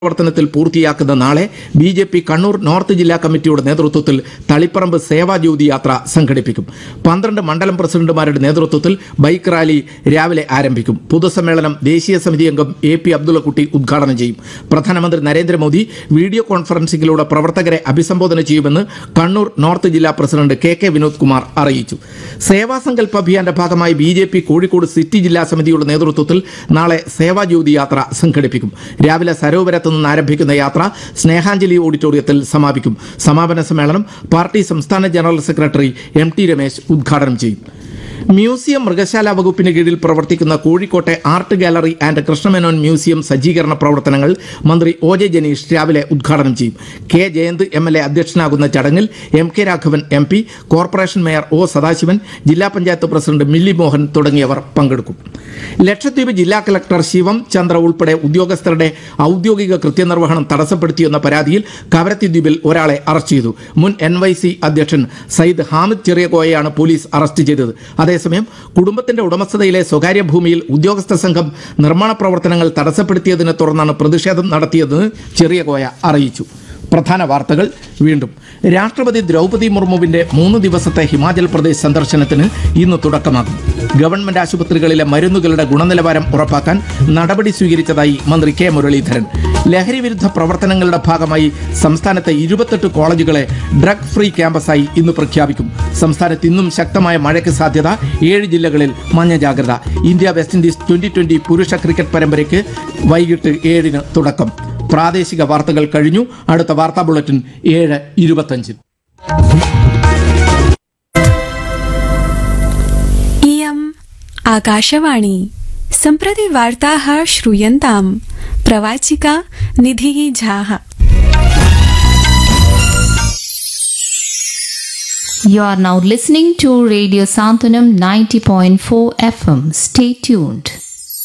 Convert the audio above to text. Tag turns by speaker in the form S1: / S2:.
S1: പ്രവർത്തനത്തിൽ പൂർത്തിയാക്കുന്ന നാളെ B J P Kannur north ജില്ലാ കമ്മിറ്റിയുടെ നേതൃത്വത്തിൽ തളിപ്പറമ്പ് സേവാജ്യോതി യാത്ര സംഘടിപ്പിക്കും പന്ത്രണ്ട് മണ്ഡലം പ്രസിഡന്റുമാരുടെ നേതൃത്വത്തിൽ ബൈക്ക് റാലി രാവിലെ ആരംഭിക്കും പൊതുസമ്മേളനം ദേശീയ സമിതി അംഗം എ പി അബ്ദുള്ളക്കുട്ടി ഉദ്ഘാടനം ചെയ്യും പ്രധാനമന്ത്രി നരേന്ദ്രമോദി വീഡിയോ കോൺഫറൻസിംഗിലൂടെ പ്രവർത്തകരെ അഭിസംബോധന ചെയ്യുമെന്ന് കണ്ണൂർ നോർത്ത് ജില്ലാ president K K Vinod Kumar അറിയിച്ചു സേവാസങ്കൽപ് അഭിയാന്റെ ഭാഗമായി B J P Kozhikode city ജില്ലാ സമിതിയുടെ നേതൃത്വത്തിൽ നാളെ സേവാജ്യോതി യാത്ര സംഘടിപ്പിക്കും രാവിലെ സരോവരത്ത് നിന്ന് ആരംഭിക്കുന്ന യാത്ര സ്നേഹാഞ്ജലി ഓഡിറ്റോറിയത്തിൽ സമാപിക്കും സമാപന സമ്മേളനം പാർട്ടി സംസ്ഥാന general secretary M T Ramesh ഉദ്ഘാടനം ചെയ്യും മ്യൂസിയം മൃഗശാല വകുപ്പിന് കീഴിൽ പ്രവർത്തിക്കുന്ന കോഴിക്കോട്ടെ art gallery and Krishna Menon museum സജ്ജീകരണ പ്രവർത്തനങ്ങൾ മന്ത്രി ഒ ജെ ജനീഷ് രാവിലെ ഉദ്ഘാടനം ചെയ്യും K Jayanth M L A അധ്യക്ഷനാകുന്ന ചടങ്ങിൽ M K Raghavan M P corporation mayor O Sadasivan ജില്ലാ പഞ്ചായത്ത് പ്രസിഡന്റ് മില്ലി മോഹൻ തുടങ്ങിയവർ പങ്കെടുക്കും ലക്ഷദ്വീപ് ജില്ലാ കളക്ടർ ശിവം ചന്ദ്ര ഉൾപ്പെടെ ഉദ്യോഗസ്ഥരുടെ ഔദ്യോഗിക കൃത്യനിർവഹണം തടസ്സപ്പെടുത്തിയെന്ന പരാതിയിൽ കവരത്തി ദ്വീപിൽ ഒരാളെ അറസ്റ്റ് ചെയ്തു മുൻ എൻ വൈ സി അധ്യക്ഷൻ സയ്യിദ് ഹാമിദ് ചെറിയകോയയാണ് പോലീസ് അറസ്റ്റ് ചെയ്തത് അതേസമയം കുടുംബത്തിന്റെ ഉടമസ്ഥതയിലെ സ്വകാര്യ ഭൂമിയിൽ ഉദ്യോഗസ്ഥ സംഘം നിർമ്മാണ പ്രവർത്തനങ്ങൾ തടസ്സപ്പെടുത്തിയതിനെ തുടർന്നാണ് പ്രതിഷേധം നടത്തിയതെന്ന് ചെറിയകോയ അറിയിച്ചു പ്രധാന വാർത്തകൾ വീണ്ടും രാഷ്ട്രപതി ദ്രൗപദി മുർമുവിന്റെ മൂന്ന് ദിവസത്തെ ഹിമാചൽ പ്രദേശ് സന്ദർശനത്തിന് ഇന്ന് തുടക്കമാകും ഗവൺമെന്റ് ആശുപത്രികളിലെ മരുന്നുകളുടെ ഗുണനിലവാരം ഉറപ്പാക്കാൻ നടപടി സ്വീകരിച്ചതായി മന്ത്രി കെ മുരളീധരൻ ലഹരി വിരുദ്ധ പ്രവർത്തനങ്ങളുടെ ഭാഗമായി സംസ്ഥാനത്തെ ഇരുപത്തെട്ട് കോളേജുകളെ ഡ്രഗ് ഫ്രീ ക്യാമ്പസായി ഇന്ന് പ്രഖ്യാപിക്കും സംസ്ഥാനത്ത് ഇന്നും ശക്തമായ മഴയ്ക്ക് സാധ്യത ഏഴ് ജില്ലകളിൽ മഞ്ഞ ജാഗ്രത India West Indies twenty twenty പുരുഷ ക്രിക്കറ്റ് പരമ്പരയ്ക്ക് വൈകിട്ട് ഏഴിന് തുടക്കം പ്രാദേശിക വാർത്തകൾ കഴിഞ്ഞു അടുത്ത വാർത്താ ബുള്ളറ്റിൻ ഏഴ് ഇരുപത്തഞ്ചിന്
S2: इयम् आकाशवाणी सम्प्रति वार्ताः श्रूयन्ताम् प्रवाचिका निधिः झाः
S3: You are now listening to Radio Santanam 90.4 FM. Stay tuned.